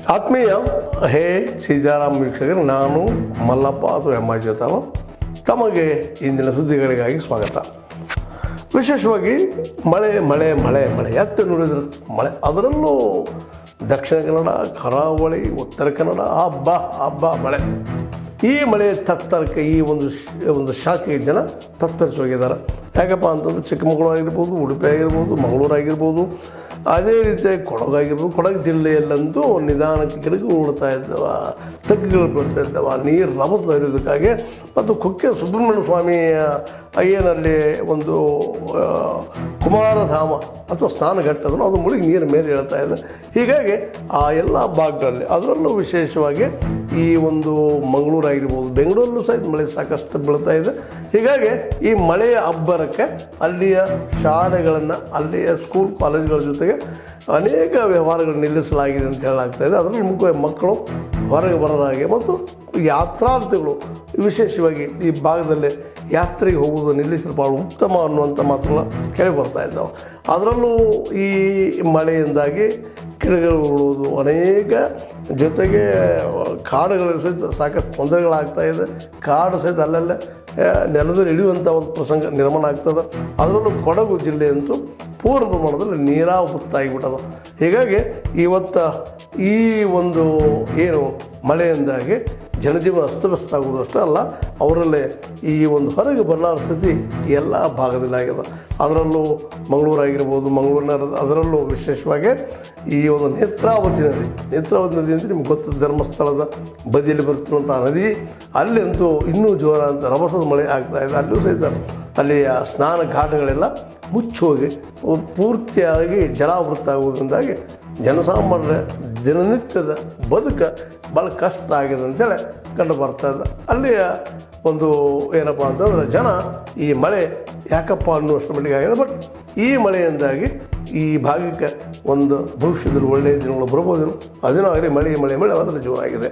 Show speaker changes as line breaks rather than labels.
ಆತ್ಮೀಯ ಹೇ ಸೀತಾರಾಮ್ ವೀಕ್ಷಕರು ನಾನು ಮಲ್ಲಪ್ಪ ಅಥವಾ ಎಮ್ಮ ಜೋತಾವ ತಮಗೆ ಇಂದಿನ ಸುದ್ದಿಗಳಿಗಾಗಿ ಸ್ವಾಗತ ವಿಶೇಷವಾಗಿ ಮಳೆ ಮಳೆ ಮಳೆ ಮಳೆ ಎತ್ತ ನುಡಿದ್ರೆ ಮಳೆ ಅದರಲ್ಲೂ ದಕ್ಷಿಣ ಕನ್ನಡ ಕರಾವಳಿ ಉತ್ತರ ಕನ್ನಡ ಹಬ್ಬ ಹಬ್ಬ ಮಳೆ ಈ ಮಳೆ ತತ್ತರಕ್ಕೆ ಈ ಒಂದು ಶ- ಒಂದು ಶಾಖೆಗೆ ಜನ ತತ್ತರಿಸಿ ಹೋಗಿದ್ದಾರೆ ಯಾಕಪ್ಪ ಅಂತಂದ್ರೆ ಚಿಕ್ಕಮಗಳೂರು ಆಗಿರ್ಬೋದು ಉಡುಪಿ ಆಗಿರ್ಬೋದು ಮಂಗಳೂರು ಆಗಿರ್ಬೋದು ಅದೇ ರೀತಿಯಾಗಿ ಕೊಡಗಾಗಿರ್ಬೋದು ಕೊಡಗು ಜಿಲ್ಲೆಯಲ್ಲಂತೂ ನಿಧಾನಕ್ಕೆ ಗಿಡಗಳು ಉಳ್ತಾ ಇದ್ದವ ತಗ್ಗುಗಳು ಬೀಳ್ತಾ ಇದ್ದವ ನೀರು ರಭಸ ಇರೋದಕ್ಕಾಗಿ ಮತ್ತು ಕುಕ್ಕೆ ಸುಬ್ರಹ್ಮಣ್ಯ ಸ್ವಾಮಿಯ ಅಯ್ಯನಲ್ಲಿ ಒಂದು ಆ, ಕುಮಾರಧಾಮ ಅಥವಾ ಸ್ನಾನಘಟ್ಟದನ್ನು ಅದು ಮುಳುಗಿ ನೀರು ಮೇಲೆ ಹೇಳ್ತಾ ಇದೆ ಹೀಗಾಗಿ ಆ ಎಲ್ಲ ಭಾಗಗಳಲ್ಲಿ ಅದರಲ್ಲೂ ವಿಶೇಷವಾಗಿ ಈ ಒಂದು ಮಂಗಳೂರು ಆಗಿರ್ಬೋದು ಬೆಂಗಳೂರಲ್ಲೂ ಸಹಿತ ಮಳೆ ಸಾಕಷ್ಟು ಬೀಳ್ತಾ ಇದೆ ಹೀಗಾಗಿ ಈ ಮಳೆಯ ಅಬ್ಬರಕ್ಕೆ ಅಲ್ಲಿಯ ಶಾಲೆಗಳನ್ನು ಅಲ್ಲಿಯ ಸ್ಕೂಲ್ ಕಾಲೇಜುಗಳ ಜೊತೆಗೆ ಅನೇಕ ವ್ಯವಹಾರಗಳು ನಿಲ್ಲಿಸಲಾಗಿದೆ ಅಂತ ಹೇಳಲಾಗ್ತಾ ಇದೆ ಅದರಲ್ಲಿ ಮುಖ್ಯವಾಗಿ ಮಕ್ಕಳು ಹೊರಗೆ ಬರೋದಾಗೆ ಮತ್ತು ಯಾತ್ರಾರ್ಥಿಗಳು ವಿಶೇಷವಾಗಿ ಈ ಭಾಗದಲ್ಲಿ ಯಾತ್ರೆಗೆ ಹೋಗುವುದು ನಿಲ್ಲಿಸಲು ಭಾಳ ಉತ್ತಮ ಅನ್ನುವಂಥ ಮಾತುಗಳು ಕೇಳಿ ಬರ್ತಾ ಇದ್ದಾವೆ ಅದರಲ್ಲೂ ಈ ಮಳೆಯಿಂದಾಗಿ ಗಿಡಗಳು ಉಳುವುದು ಅನೇಕ ಜೊತೆಗೆ ಕಾಡುಗಳ ಸಹಿತ ಸಾಕಷ್ಟು ತೊಂದರೆಗಳಾಗ್ತಾ ಇದೆ ಕಾಡು ಸಹಿತ ಅಲ್ಲಲ್ಲೇ ಆ, ನೆಲದಲ್ಲಿ ಇಳಿಯುವಂಥ ಒಂದು ಪ್ರಸಂಗ ನಿರ್ಮಾಣ ಆಗ್ತದೆ ಅದರಲ್ಲೂ ಕೊಡಗು ಜಿಲ್ಲೆಯಂತೂ ಪೂರ್ಣ ಪ್ರಮಾಣದಲ್ಲಿ ನೀರಾವೃತ್ತಾಗಿಬಿಟ್ಟದ ಹೀಗಾಗಿ ಇವತ್ತು ಈ ಒಂದು ಏನು ಮಳೆಯಿಂದಾಗಿ ಜನಜೀವನ ಅಸ್ತವ್ಯಸ್ತ ಆಗುವುದಷ್ಟೇ ಅಲ್ಲ ಅವರಲ್ಲಿ ಈ ಒಂದು ಹೊರಗೆ ಬರಲಾರ ಸ್ಥಿತಿ ಎಲ್ಲ ಭಾಗದಲ್ಲಿ ಆಗಿದೆ ಅದರಲ್ಲೂ ಮಂಗಳೂರು ಆಗಿರ್ಬೋದು ಮಂಗಳೂರಿನ ಅದರಲ್ಲೂ ವಿಶೇಷವಾಗಿ ಈ ಒಂದು ನೇತ್ರಾವತಿ ನದಿ ನೇತ್ರಾವತಿ ನದಿ ಅಂದರೆ ನಿಮ್ಗೆ ಗೊತ್ತು ಧರ್ಮಸ್ಥಳದ ಬದಿಯಲ್ಲಿ ಬರ್ತಿರುವಂಥ ನದಿ ಅಲ್ಲಿ ಅಂತೂ ಇನ್ನೂ ಜೋರ ಅಂತ ರಭಸದ ಮಳೆ ಆಗ್ತಾ ಇದೆ ಅಲ್ಲೂ ಸಹಿತ ಅಲ್ಲಿಯ ಸ್ನಾನ ಘಾಟಗಳೆಲ್ಲ ಮುಚ್ಚೋಗಿ ಪೂರ್ತಿಯಾಗಿ ಜಲಾವೃತ ಆಗುವುದರಿಂದಾಗಿ ಜನಸಾಮಾನ್ಯರ ದಿನನಿತ್ಯದ ಬದುಕು ಭಾಳ ಕಷ್ಟ ಆಗಿದೆ ಅಂತೇಳಿ ಕಂಡು ಬರ್ತಾ ಇದೆ ಅಲ್ಲಿಯ ಒಂದು ಏನಪ್ಪ ಅಂತಂದ್ರೆ ಜನ ಈ ಮಳೆ ಯಾಕಪ್ಪ ಅನ್ನುವಷ್ಟು ಮಟ್ಟಿಗೆ ಆಗಿದೆ ಬಟ್ ಈ ಮಳೆಯಿಂದಾಗಿ ಈ ಭಾಗಕ್ಕೆ ಒಂದು ಭವಿಷ್ಯದಲ್ಲಿ ಒಳ್ಳೆಯ ದಿನಗಳು ಬರ್ಬೋದೇನೋ ಅದೇನೋ ಆಗಲಿ ಮಳೆ ಮಳೆ ಮಳೆ ಅದರಲ್ಲಿ ಜೋರಾಗಿದೆ